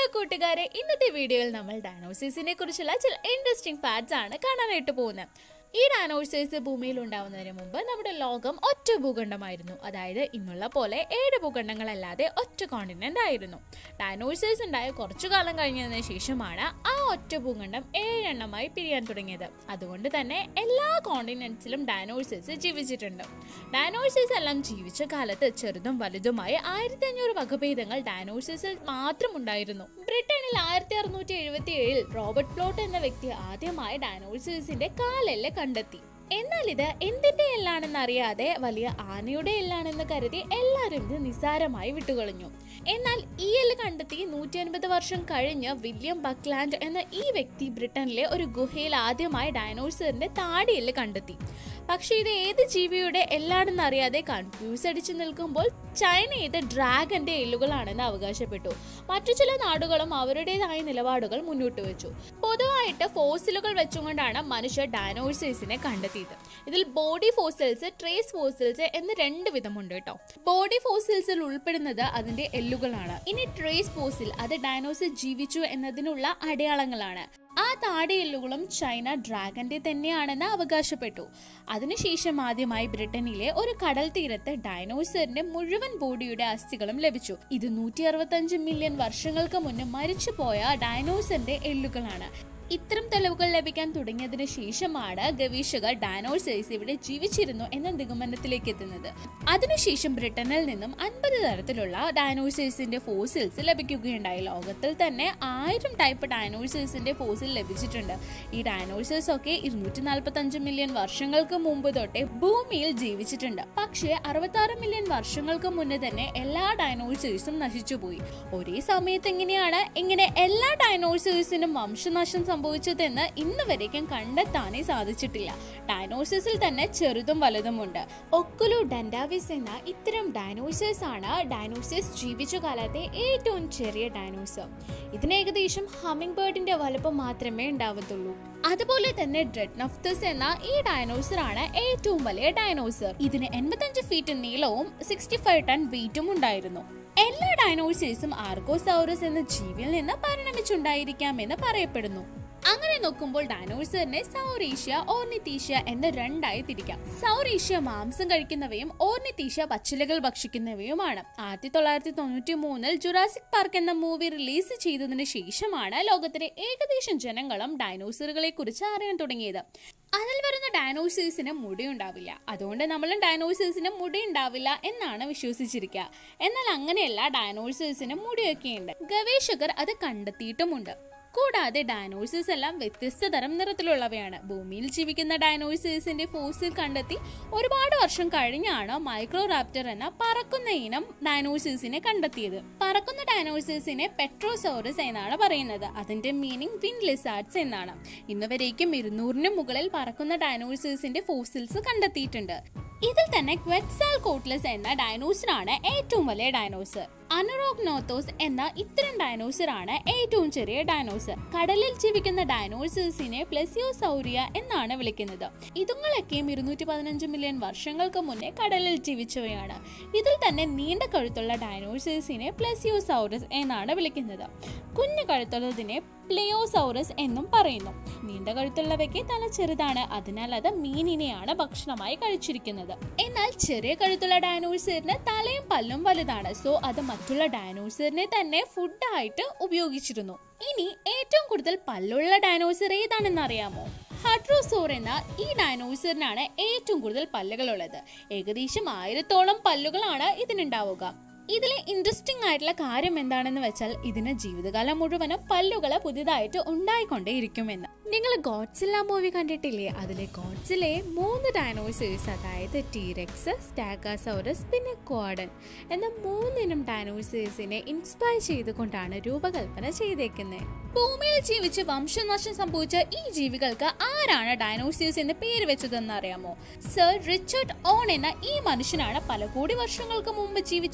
കൂട്ടുകാരെ ഇന്നത്തെ വീഡിയോയിൽ നമ്മൾ ഡൈനോസേഴ്സിനെ കുറിച്ചുള്ള ചില ഇൻട്രസ്റ്റിംഗ് ഫാക്ട്സ് ആണ് കാണാനായിട്ട് പോകുന്നത് ഈ ഡൈനോസേഴ്സ് ഭൂമിയിൽ ഉണ്ടാവുന്നതിന് മുമ്പ് നമ്മുടെ ലോകം ഒറ്റ ഭൂഖണ്ഡമായിരുന്നു അതായത് ഇന്നുള്ള പോലെ ഏഴ് ഭൂഖണ്ഡങ്ങളല്ലാതെ ഒറ്റ കോണ്ടിനെന്റ് ആയിരുന്നു ഡൈനോസേഴ്സ് ഉണ്ടായ കുറച്ചു കാലം കഴിഞ്ഞതിന് ശേഷമാണ് ആ ഒറ്റ ഭൂഖണ്ഡം ഏഴെണ്ണമായി പിരിയാൻ തുടങ്ങിയത് അതുകൊണ്ട് തന്നെ എല്ലാ കോണ്ടിനെന്റ്സിലും ഡൈനോസേഴ്സ് ജീവിച്ചിട്ടുണ്ട് ഡൈനോസേഴ്സ് എല്ലാം ജീവിച്ച കാലത്ത് ചെറുതും വലുതുമായി ആയിരത്തി അഞ്ഞൂറ് വകഭേദങ്ങൾ ഡൈനോസേഴ്സിൽ മാത്രം ഉണ്ടായിരുന്നു ബ്രിട്ടനിൽ ആയിരത്തി അറുന്നൂറ്റി എഴുപത്തി ഏഴിൽ റോബർട്ട് പ്ലോട്ട് എന്ന വ്യക്തി ആദ്യമായി ഡൈനോസേഴ്സിന്റെ കാലെല്ല് കണ്ടെത്തി എന്നാൽ ഇത് എന്തിന്റെ എല്ലാണെന്ന് അറിയാതെ വലിയ ആനയുടെ എല്ലാണെന്ന് കരുതി എല്ലാവരും ഇത് നിസ്സാരമായി വിട്ടുകളഞ്ഞു എന്നാൽ ഈ എല്ല് കണ്ടെത്തി നൂറ്റി അൻപത് വർഷം കഴിഞ്ഞ് വില്യം ബക്ലാൻഡ് എന്ന ഈ വ്യക്തി ബ്രിട്ടനിലെ ഒരു ഗുഹയിൽ ആദ്യമായി ഡൈനോസറിന്റെ താടിയെല്ല് കണ്ടെത്തി പക്ഷേ ഇത് ഏത് ജീവിയുടെ എല്ലാണെന്ന് അറിയാതെ കൺഫ്യൂസ് അടിച്ചു നിൽക്കുമ്പോൾ ചൈന ഇത് ഡ്രാഗന്റെ എല്ലുകളാണെന്ന് അവകാശപ്പെട്ടു മറ്റു ചില നാടുകളും അവരുടേതായ നിലപാടുകൾ മുന്നോട്ട് വെച്ചു പൊതുവായിട്ട് ഫോസിലുകൾ വെച്ചുകൊണ്ടാണ് മനുഷ്യർ ഡൈനോസേഴ്സിനെ കണ്ടെത്തിയത് ഇതിൽ ബോഡി ഫോസിൽസ് ട്രേസ് ഫോസിൽസ് എന്ന് രണ്ട് വിധമുണ്ട് കേട്ടോ ബോഡി ഫോസിൽസിൽ ഉൾപ്പെടുന്നത് അതിന്റെ എല്ലുകളാണ് ഇനി ട്രേസ് ഫോസിൽ അത് ഡൈനോസർ ജീവിച്ചു എന്നതിനുള്ള അടയാളങ്ങളാണ് ആ താടിയെല്ലുകളും ചൈന ഡ്രാഗന്റെ തന്നെയാണെന്ന് അവകാശപ്പെട്ടു അതിനുശേഷം ആദ്യമായി ബ്രിട്ടനിലെ ഒരു കടൽ തീരത്ത് ഡൈനോസറിന്റെ മുഴുവൻ ബോഡിയുടെ അസ്ഥികളും ലഭിച്ചു ഇത് നൂറ്റി അറുപത്തഞ്ച് മില്യൺ വർഷങ്ങൾക്ക് മുന്നേ മരിച്ചുപോയ ഡൈനോസറിന്റെ എല്ലുകളാണ് ഇത്തരം തെളിവുകൾ ലഭിക്കാൻ തുടങ്ങിയതിനു ശേഷമാണ് ഗവേഷകർ ഡൈനോസേഴ്സ് ഇവിടെ ജീവിച്ചിരുന്നു എന്ന നിഗമനത്തിലേക്ക് എത്തുന്നത് അതിനുശേഷം ബ്രിട്ടനിൽ നിന്നും അൻപത് തരത്തിലുള്ള ഡൈനോസേഴ്സിന്റെ ഫോസിൽസ് ലഭിക്കുകയുണ്ടായി ലോകത്തിൽ തന്നെ ആയിരം ടൈപ്പ് ഡൈനോസേഴ്സിന്റെ ഫോസിൽ ലഭിച്ചിട്ടുണ്ട് ഈ ഡൈനോസേഴ്സ് ഒക്കെ ഇരുന്നൂറ്റി നാൽപ്പത്തി അഞ്ച് മില്യൺ വർഷങ്ങൾക്ക് മുമ്പ് തൊട്ടേ ഭൂമിയിൽ ജീവിച്ചിട്ടുണ്ട് പക്ഷേ അറുപത്തി ആറ് മില്യൺ വർഷങ്ങൾക്ക് മുന്നേ തന്നെ എല്ലാ ഡൈനോസേഴ്സും നശിച്ചുപോയി ഒരേ സമയത്ത് എങ്ങനെയാണ് ഇങ്ങനെ എല്ലാ ഡൈനോസേഴ്സിനും വംശനാശം സംഭവിച്ചതെന്ന് ഇന്ന് വരേക്കും കണ്ടെത്താനേ സാധിച്ചിട്ടില്ല ഡൈനോസേഴ്സിൽ തന്നെ ചെറുതും വലുതുമുണ്ട് ഒക്കുലു ഡൻഡാവിസ് എന്ന ഇത്തരം ഡൈനോസേഴ്സ് ആണ് ഡൈനോസേഴ്സ് ജീവിച്ച കാലത്തെ ഏറ്റവും ചെറിയ ഡൈനോസർ ഇതിന് ഏകദേശം ഹമ്മിങ് ബേർഡിന്റെ വലുപ്പം മാത്രമേ ഉണ്ടാവത്തുള്ളൂ അതുപോലെ തന്നെ ഡ്രെഡ്നഫ്തസ് എന്ന ഈ ഡൈനോസർ ആണ് ഏറ്റവും വലിയ ഡൈനോസർ ഇതിന് എൺപത്തഞ്ച് ഫീറ്റ് നീളവും സിക്സ്റ്റി ഫൈവ് ടൺ വെയിറ്റും ഉണ്ടായിരുന്നു എല്ലാ ഡൈനോസേഴ്സും ആർക്കോസൗറസ് എന്ന ജീവിയിൽ നിന്ന് പരിണമിച്ചുണ്ടായിരിക്കാമെന്ന് പറയപ്പെടുന്നു അങ്ങനെ നോക്കുമ്പോൾ ഡൈനോസറിനെ സൗറീഷ്യ ഓർണിത്തീഷ്യ എന്ന് രണ്ടായി തിരിക്കാം സൗറീഷ്യ മാംസം കഴിക്കുന്നവയും ഓർണിത്തീഷ്യ പച്ചിലകൾ ഭക്ഷിക്കുന്നവയുമാണ് ആയിരത്തി തൊള്ളായിരത്തി തൊണ്ണൂറ്റി മൂന്നിൽ ജുറാസിക് പാർക്ക് എന്ന മൂവി റിലീസ് ചെയ്തതിനു ശേഷമാണ് ലോകത്തിലെ ഏകദേശം ജനങ്ങളും ഡൈനോസറുകളെ കുറിച്ച് അറിയാൻ തുടങ്ങിയത് അതിൽ വരുന്ന ഡൈനോസേഴ്സിന് മുടി ഉണ്ടാവില്ല അതുകൊണ്ട് നമ്മൾ ഡൈനോസേഴ്സിന് മുടി ഉണ്ടാവില്ല എന്നാണ് വിശ്വസിച്ചിരിക്കുക എന്നാൽ അങ്ങനെയല്ല ഡൈനോസേഴ്സിന് മുടിയൊക്കെയുണ്ട് ഗവേഷകർ അത് കണ്ടെത്തിയിട്ടുമുണ്ട് കൂടാതെ ഡൈനോസേഴ്സ് എല്ലാം വ്യത്യസ്ത തരം നിറത്തിലുള്ളവയാണ് ഭൂമിയിൽ ജീവിക്കുന്ന ഡൈനോസേഴ്സിന്റെ ഫോസിൽ കണ്ടെത്തി ഒരുപാട് വർഷം കഴിഞ്ഞാണ് മൈക്രോറാപ്റ്റർ എന്ന പറക്കുന്ന ഇനം ഡൈനോസേഴ്സിനെ കണ്ടെത്തിയത് പറക്കുന്ന ഡൈനോസേഴ്സിനെ പെട്രോസോറസ് എന്നാണ് പറയുന്നത് അതിന്റെ മീനിങ് വിൻ ലിസാർഡ്സ് എന്നാണ് ഇന്ന് വരേക്കും ഇരുന്നൂറിന് മുകളിൽ പറക്കുന്ന ഡൈനോസേഴ്സിന്റെ ഫോസിൽസ് കണ്ടെത്തിയിട്ടുണ്ട് ഇതിൽ തന്നെ ക്വെറ്റ്സാൽ കോട്ട്ലസ് എന്ന ഡൈനോസർ ആണ് ഏറ്റവും വലിയ ഡൈനോസർ അനറോഗ്നോത്തോസ് എന്ന ഇത്തരം ഡൈനോസർ ആണ് ഏറ്റവും ചെറിയ ഡൈനോസർ കടലിൽ ജീവിക്കുന്ന ഡൈനോസേഴ്സിനെ പ്ലസിയോസൗരിയ എന്നാണ് വിളിക്കുന്നത് ഇതുങ്ങളൊക്കെയും ഇരുന്നൂറ്റി പതിനഞ്ച് മില്യൺ വർഷങ്ങൾക്ക് മുന്നേ കടലിൽ ജീവിച്ചവയാണ് ഇതിൽ തന്നെ നീണ്ട കഴുത്തുള്ള ഡൈനോസേഴ്സിനെ പ്ലസിയോസൗറസ് എന്നാണ് വിളിക്കുന്നത് കുഞ്ഞു കഴുത്തുള്ളതിനെ പ്ലെയോസൗറസ് എന്നും പറയുന്നു നീണ്ട കഴുത്തുള്ളവയ്ക്ക് തല ചെറുതാണ് അതിനാൽ അത് മീനിനെയാണ് ഭക്ഷണമായി കഴിച്ചിരിക്കുന്നത് എന്നാൽ ചെറിയ കഴുത്തുള്ള ഡൈനോസറിന് തലയും പല്ലും വലുതാണ് സോ അത് മറ്റുള്ള ഡൈനോസറിനെ തന്നെ ഫുഡായിട്ട് ഉപയോഗിച്ചിരുന്നു ഇനി ഏറ്റവും കൂടുതൽ പല്ലുള്ള ഡൈനോസർ ഏതാണെന്ന് അറിയാമോ ഹഡ്രോസോർ എന്ന ഈ ഡൈനോസറിനാണ് ഏറ്റവും കൂടുതൽ പല്ലുകളുള്ളത് ഏകദേശം ആയിരത്തോളം പല്ലുകളാണ് ഇതിനുണ്ടാവുക ഇതിലെ ഇൻട്രസ്റ്റിംഗ് ആയിട്ടുള്ള കാര്യം എന്താണെന്ന് വെച്ചാൽ ഇതിന് ജീവിതകാലം മുഴുവനും പല്ലുകൾ പുതിയതായിട്ട് ഉണ്ടായിക്കൊണ്ടേയിരിക്കുമെന്ന് നിങ്ങൾ ഗോഡ്സില്ല മൂവി കണ്ടിട്ടില്ലേ അതിലെ ഗോഡ്സിലെ മൂന്ന് ഡൈനോസേഴ്സ് അതായത് ടീറെക്സ് സ്റ്റാഗാസൗറസ് പിന്നെ ക്വാഡൻ എന്ന മൂന്നിനും ഡൈനോസേഴ്സിനെ ഇൻസ്പയർ ചെയ്തുകൊണ്ടാണ് രൂപകൽപ്പന ചെയ്തേക്കുന്നത് ഭൂമിയിൽ ജീവിച്ച് വംശനാശം സംഭവിച്ച ഈ ജീവികൾക്ക് ആരാണ് ഡൈനോസേഴ്സ് എന്ന് പേര് വെച്ചതെന്ന് അറിയാമോ സർ റിച്ചർഡ് ഓൺ എന്ന ഈ മനുഷ്യനാണ് പല കോടി വർഷങ്ങൾക്ക് മുമ്പ് ജീവിച്ച് നശിച്ച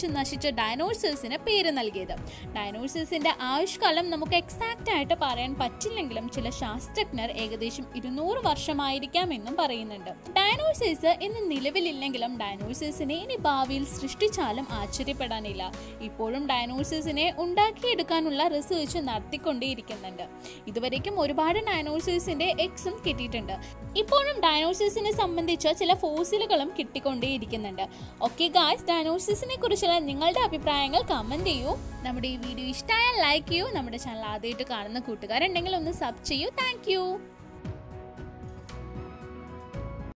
കണ്ടുപിടിച്ച ഡൈനോസേഴ്സിന് പേര് നൽകിയത് ഡൈനോസേഴ്സിന്റെ ആയുഷ്കാലം നമുക്ക് എക്സാക്റ്റ് ആയിട്ട് പറയാൻ പറ്റില്ലെങ്കിലും ചില ശാസ്ത്രജ്ഞർ ഏകദേശം ഇരുന്നൂറ് വർഷമായിരിക്കാമെന്നും പറയുന്നുണ്ട് ഡൈനോസേഴ്സ് ഇന്ന് നിലവിലില്ലെങ്കിലും ഡൈനോസേഴ്സിനെ ഇനി ഭാവിയിൽ സൃഷ്ടിച്ചാലും ആശ്ചര്യപ്പെടാനില്ല ഇപ്പോഴും ഡൈനോസേഴ്സിനെ ഉണ്ടാക്കിയെടുക്കാനുള്ള റിസർച്ച് നടത്തിക്കൊണ്ടേയിരിക്കുന്നുണ്ട് ഇതുവരേക്കും ഒരുപാട് ഡൈനോസേഴ്സിന്റെ എക്സും കിട്ടിയിട്ടുണ്ട് ഇപ്പോഴും ഡൈനോസേഴ്സിനെ സംബന്ധിച്ച് ചില ഫോസിലുകളും കിട്ടിക്കൊണ്ടേയിരിക്കുന്നുണ്ട് ഓക്കെ ഗായ്സ് ഡൈനോസേഴ്സിനെ കുറിച്ചുള്ള നിങ്ങളുടെ അഭിപ്രായങ്ങൾ കമന്റ് ചെയ്യൂ നമ്മുടെ ഈ വീഡിയോ ഇഷ്ടമായാൽ ലൈക്ക് ചെയ്യൂ നമ്മുടെ ചാനൽ ആദ്യമായിട്ട് കാണുന്ന കൂട്ടുകാരുണ്ടെങ്കിൽ ഒന്ന് സബ് ചെയ്യൂ താങ്ക്